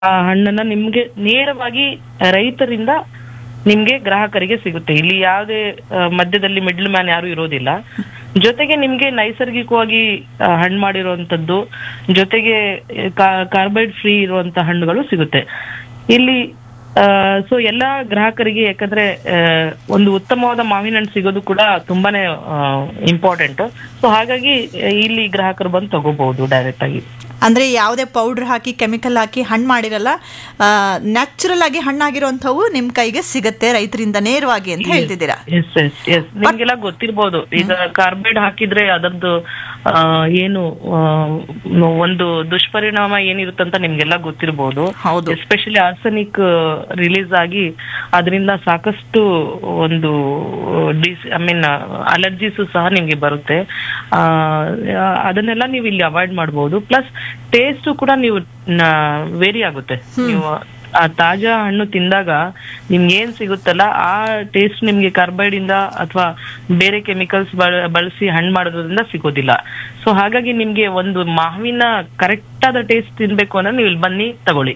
ಆ ಹಣ್ಣನ್ನ ನಿಮ್ಗೆ ನೇರವಾಗಿ ರೈತರಿಂದ ನಿಮ್ಗೆ ಗ್ರಾಹಕರಿಗೆ ಸಿಗುತ್ತೆ ಇಲ್ಲಿ ಯಾವುದೇ ಆ, ಮಧ್ಯದಲ್ಲಿ ಮಿಡ್ಲ್ ಮ್ಯಾನ್ ಯಾರು ಇರೋದಿಲ್ಲ ಜೊತೆಗೆ ನಿಮ್ಗೆ ನೈಸರ್ಗಿಕವಾಗಿ ಆ, ಹಣ್ಣು ಮಾಡಿರುವಂತದ್ದು ಜೊತೆಗೆ ಕಾರ್ಬೈಡ್ ಫ್ರೀ ಇರುವಂತ ಹಣ್ಣುಗಳು ಸಿಗುತ್ತೆ ಇಲ್ಲಿ ಸೊ ಎಲ್ಲಾ ಗ್ರಾಹಕರಿಗೆ ಯಾಕಂದ್ರೆ ಆ, ಒಂದು ಉತ್ತಮವಾದ ಮಾವಿನ ಹಣ್ಣು ಸಿಗೋದು ಕೂಡ ತುಂಬಾನೇ ಇಂಪಾರ್ಟೆಂಟ್ ಸೊ ಹಾಗಾಗಿ ಆ, ಇಲ್ಲಿ ಗ್ರಾಹಕರು ಬಂದು ತಗೋಬಹುದು ಡೈರೆಕ್ಟ್ ಆಗಿ ಅಂದ್ರೆ ಯಾವುದೇ ಪೌಡರ್ ಹಾಕಿ ಕೆಮಿಕಲ್ ಹಾಕಿ ಹಣ್ಣು ಮಾಡಿರಲ್ಲ ನ್ಯಾಚುರಲ್ ಆಗಿ ಹಣ್ಣಾಗಿರುವಂಥವು ನಿಮ್ ಕೈಗೆ ಸಿಗತ್ತೆ ರೈತರಿಂದ ನೇರವಾಗಿ ಅಂತ ಹೇಳ್ತಿದ್ದೀರಾ ಎಸ್ ಎಸ್ ಎಸ್ ನಿಮ್ಗೆಲ್ಲ ಗೊತ್ತಿರ್ಬೋದು ಈಗ ಕಾರ್ಬೈಡ್ ಹಾಕಿದ್ರೆ ಅದರದ್ದು ಆ, ಏನು ಆ, ಒಂದು ದುಷ್ಪರಿಣಾಮ ಏನಿರುತ್ತಂತ ನಿಮ್ಗೆಲ್ಲ ಗೊತ್ತಿರ್ಬೋದು ಹೌದು. ಎಸ್ಪೆಷಲಿ ಆರ್ಸನಿಕ್ ರಿಲೀಸ್ ಆಗಿ ಅದರಿಂದ ಸಾಕಷ್ಟು ಒಂದು ಡಿಸ್ ಐ ಮೀನ್ ಅಲರ್ಜೀಸು ಸಹ ನಿಮ್ಗೆ ಬರುತ್ತೆ ಆ, ಅದನ್ನೆಲ್ಲ ನೀವು ಇಲ್ಲಿ ಅವಾಯ್ಡ್ ಮಾಡಬಹುದು ಪ್ಲಸ್ ಟೇಸ್ಟ್ ಕೂಡ ನೀವು ವೇರಿ ಆಗುತ್ತೆ ನೀವು ಆ ತಾಜಾ ಹಣ್ಣು ತಿಂದಾಗ ನಿಮ್ಗೆ ಏನ್ ಸಿಗುತ್ತಲ್ಲ ಆ ಟೇಸ್ಟ್ ನಿಮ್ಗೆ ಕಾರ್ಬೈಡ್ ಇಂದ ಅಥವಾ ಬೇರೆ ಕೆಮಿಕಲ್ಸ್ ಬಳಸಿ ಹಣ್ಣು ಮಾಡೋದ್ರಿಂದ ಸಿಗೋದಿಲ್ಲ ಸೊ ಹಾಗಾಗಿ ನಿಮ್ಗೆ ಒಂದು ಮಾವಿನ ಕರೆಕ್ಟ್ ಆದ ಟೇಸ್ಟ್ ತಿನ್ಬೇಕು ಅಂದ್ರೆ ನೀವು ಇಲ್ಲಿ ಬನ್ನಿ ತಗೊಳ್ಳಿ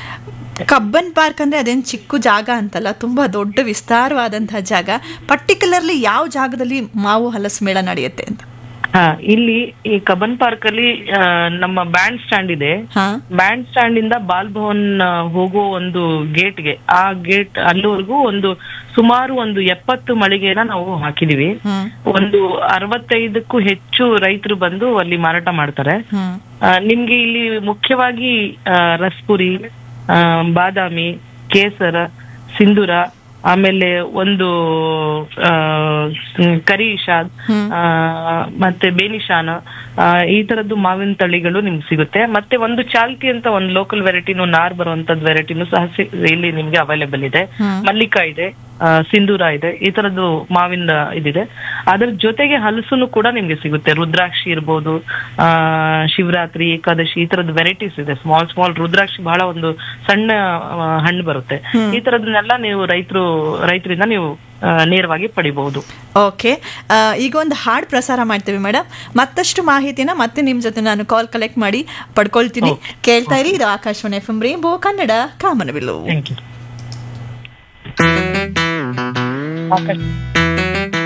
ಕಬ್ಬನ್ ಪಾರ್ಕ್ ಅಂದ್ರೆ ಅದೇನ್ ಚಿಕ್ಕ ಜಾಗ ಅಂತಲ್ಲ ತುಂಬಾ ದೊಡ್ಡ ವಿಸ್ತಾರವಾದಂತಹ ಜಾಗ ಪರ್ಟಿಕ್ಯುಲರ್ಲಿ ಯಾವ ಜಾಗದಲ್ಲಿ ಮಾವು ಹಲಸು ಮೇಳ ನಡೆಯುತ್ತೆ ಅಂತ ಹಾ ಇಲ್ಲಿ ಈ ಕಬ್ಬನ್ ಪಾರ್ಕ್ ಅಲ್ಲಿ ಆ, ನಮ್ಮ ಬ್ಯಾಂಡ್ ಸ್ಟ್ಯಾಂಡ್ ಇದೆ ಹಾ ಬ್ಯಾಂಡ್ ಸ್ಟ್ಯಾಂಡ್ ಇಂದ ಬಾಲ್ ಭವನ್ ಆ, ಹೋಗೋ ಒಂದು ಗೇಟ್ಗೆ ಆ ಗೇಟ್ ಅಲ್ಲಿವರೆಗೂ ಒಂದು ಸುಮಾರು ಒಂದು ಎಪ್ಪತ್ತು ಮಳಿಗೆನ ನಾವು ಹಾಕಿದೀವಿ ಹ್ಮ್ ಒಂದು ಅರವತ್ತೈದಕ್ಕೂ ಹೆಚ್ಚು ರೈತರು ಬಂದು ಅಲ್ಲಿ ಮಾರಾಟ ಮಾಡ್ತಾರೆ ಹ್ಮ್ ಆ, ನಿಮ್ಗೆ ಇಲ್ಲಿ ಮುಖ್ಯವಾಗಿ ಆ, ರಸ್ಪುರಿ ಆ, ಬಾದಾಮಿ ಕೇಸರ ಸಿಂಧೂರ ಆಮೇಲೆ ಒಂದು ಆ, ಮ್, ಕರಿ ಇಶಾದ್ ಹ್ಮ್. ಆ, ಮತ್ತೆ ಬೇನಿಶಾನ ಆ, ಈ ತರದ್ದು ಮಾವಿನ ತಳಿಗಳು ನಿಮ್ಗೆ ಸಿಗುತ್ತೆ ಮತ್ತೆ ಒಂದು ಚಾಲ್ತಿ ಅಂತ ಒಂದು ಲೋಕಲ್ ವೆರೈಟಿನು ನಾರ್ ಬರುವಂತದ್ ವೆರೈಟಿನು ಸಹ ಸಿ- ಇಲ್ಲಿ ನಿಮ್ಗೆ ಅವೈಲೇಬಲ್ ಇದೆ ಹ್ಮ್. ಮಲ್ಲಿಕಾ ಇದೆ ಆ, ಸಿಂಧೂರ ಇದೆ ಈ ತರದ್ದು ಮಾವಿನ ಇದಿದೆ ಅದ್ರ ಜೊತೆಗೆ ಹಲಸುನು ಕೂಡ ನಿಮ್ಗೆ ಸಿಗುತ್ತೆ ರುದ್ರಾಕ್ಷಿ ಇರ್ಬೋದು ಆ ಶಿವರಾತ್ರಿ ಏಕಾದಶಿ ಈ ತರದ ವೆರೈಟೀಸ್ ಇದೆ ಸ್ಮಾಲ್ ಸ್ಮಾಲ್ ರುದ್ರಾಕ್ಷಿ ಬಹಳ ಒಂದು ಸಣ್ಣ ಆ, ಹಣ್ಣು ಬರುತ್ತೆ ಈ ತರದನ್ನೆಲ್ಲ ನೀವು ರೈತರು ರೈತರಿಂದ ನೀವು ಆ, ನೇರವಾಗಿ ಪಡಿಬಹುದು ಓಕೆ ಈಗ ಒಂದು ಹಾಡು ಪ್ರಸಾರ ಮಾಡ್ತೀವಿ ಮೇಡಮ್ ಮತ್ತಷ್ಟು ಮಾಹಿತಿನ ಮತ್ತೆ ನಿಮ್ ಜೊತೆ ನಾನು ಕಾಲ್ ಕಲೆಕ್ಟ್ ಮಾಡಿ ಪಡ್ಕೊಳ್ತೀನಿ ಕೇಳ್ತಾ ಇರಿ ಇದು Akashvani F M rainbow Kannada Kamanabillu thank you